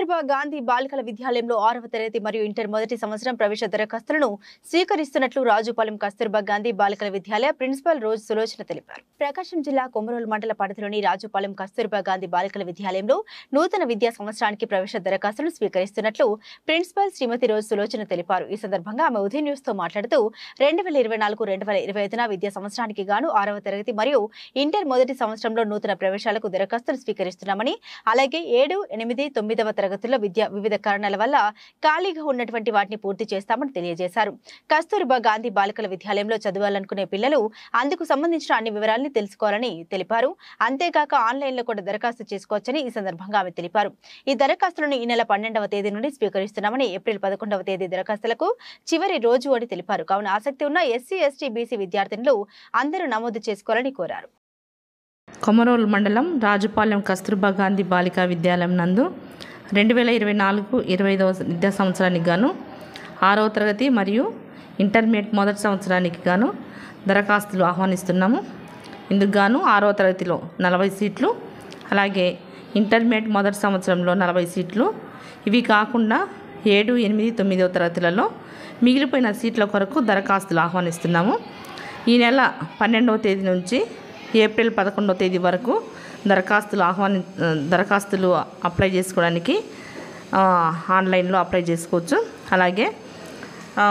కస్తూర్బా గాంధీ బాలికల విద్యాలయంలో ఆరవ తరగతి మరియు ఇంటర్ మొదటి సంవత్సరం ప్రవేశ దరఖాస్తులను స్వీకరిస్తున్నట్లు రాజుపాలెం కస్తూర్బా గాంధీ బాలికల విద్యాలయ ప్రిన్సిపల్ రోజు సులోచన తెలిపారు ప్రకాశం జిల్లా కొమరోలు మండల పరిధిలోని రాజుపాలెం కస్తూర్బా గాంధీ బాలికల విద్యాలయంలో నూతన విద్యా సంవత్సరానికి ప్రవేశ దరఖాస్తులను స్వీకరిస్తున్నట్లు ప్రిన్సిపల్ శ్రీమతి రోజు సులోచన తెలిపారు ఈ సందర్భంగా ఆమె ఉదయం న్యూస్ తో మాట్లాడుతూ రెండు వేల ఇరవై నాలుగు రెండు వేల ఇరవై ఐదున విద్యా సంవత్సరానికి గాను ఆరవ తరగతి మరియు ఇంటర్ మొదటి సంవత్సరంలో నూతన ప్రవేశాలకు దరఖాస్తులు స్వీకరిస్తున్నామని అలాగే ఏడు ఎనిమిది తొమ్మిదవ తరగతుల్లో విద్య వివిధ కారణాల వల్ల ఖాళీగా ఉన్నటువంటి వాటిని పూర్తి చేస్తామని తెలియజేశారు కస్తూర్బా గాంధీ బాలికల విద్యాలయంలో చదవాలనుకునే పిల్లలు అందుకు సంబంధించిన అన్ని వివరాలని తెలుసుకోవాలని తెలిపారు అంతేకాక ఆన్లైన్ లో కూడా దరఖాస్తు చేసుకోవచ్చని ఈ సందర్భంగా ఆమె తెలిపారు ఈ దరఖాస్తులను ఈ నెల పన్నెండవ తేదీ నుండి స్వీకరిస్తున్నామని ఏప్రిల్ పదకొండవ తేదీ దరఖాస్తులకు చివరి రోజు అని తెలిపారు కావున ఆసక్తి ఉన్న ఎస్సీ ఎస్టీ బీసీ విద్యార్థినులు అందరూ నమోదు చేసుకోవాలని కోరారు కొమరోలు మండలం రాజుపాలెం కస్తూర్బా గాంధీ బాలికా విద్యాలయం నందు రెండు వేల ఇరవై నాలుగు ఇరవై ఐదవ విద్యా సంవత్సరానికి గాను ఆరవ తరగతి మరియు ఇంటర్మీడియట్ మొదటి సంవత్సరానికి గాను దరఖాస్తులు ఆహ్వానిస్తున్నాము ఇందుకు గాను ఆరవ తరగతిలో నలభై సీట్లు అలాగే ఇంటర్మీడియట్ మొదటి సంవత్సరంలో నలభై సీట్లు ఇవి కాకుండా ఏడు ఎనిమిది తొమ్మిదవ తరగతులలో మిగిలిపోయిన సీట్ల కొరకు దరఖాస్తులు ఆహ్వానిస్తున్నాము ఈ నెల పన్నెండవ తేదీ నుంచి ఏప్రిల్ పదకొండవ తేదీ వరకు దరఖాస్తులు ఆహ్వాని దరఖాస్తులు అప్లై చేసుకోవడానికి ఆ, ఆన్లైన్లో అప్లై చేసుకోవచ్చు అలాగే ఆ,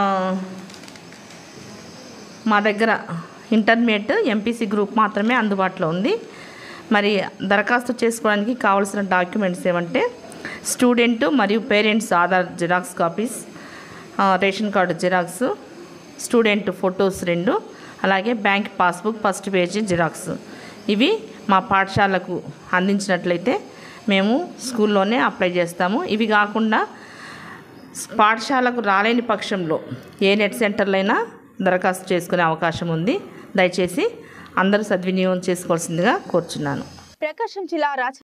మా దగ్గర ఇంటర్మీడియట్ ఎంపీసీ గ్రూప్ మాత్రమే అందుబాటులో ఉంది మరి దరఖాస్తు చేసుకోవడానికి కావాల్సిన డాక్యుమెంట్స్ ఏమంటే స్టూడెంట్ మరియు పేరెంట్స్ ఆధార్ జిరాక్స్ కాపీస్ ఆ, ration card xerox student photos రెండు అలాగే bank passbook first page xerox ఇవి మా పాఠశాలకు అందించినట్లయితే మేము స్కూల్లోనే అప్లై చేస్తాము ఇవి కాకుండా పాఠశాలకు రాలేని పక్షంలో ఏ నెట్ సెంటర్లైనా దరఖాస్తు చేసుకునే అవకాశం ఉంది దయచేసి అందరూ సద్వినియోగం చేసుకోవాల్సిందిగా కోరుచున్నాను ప్రకాశం జిల్లా రాచ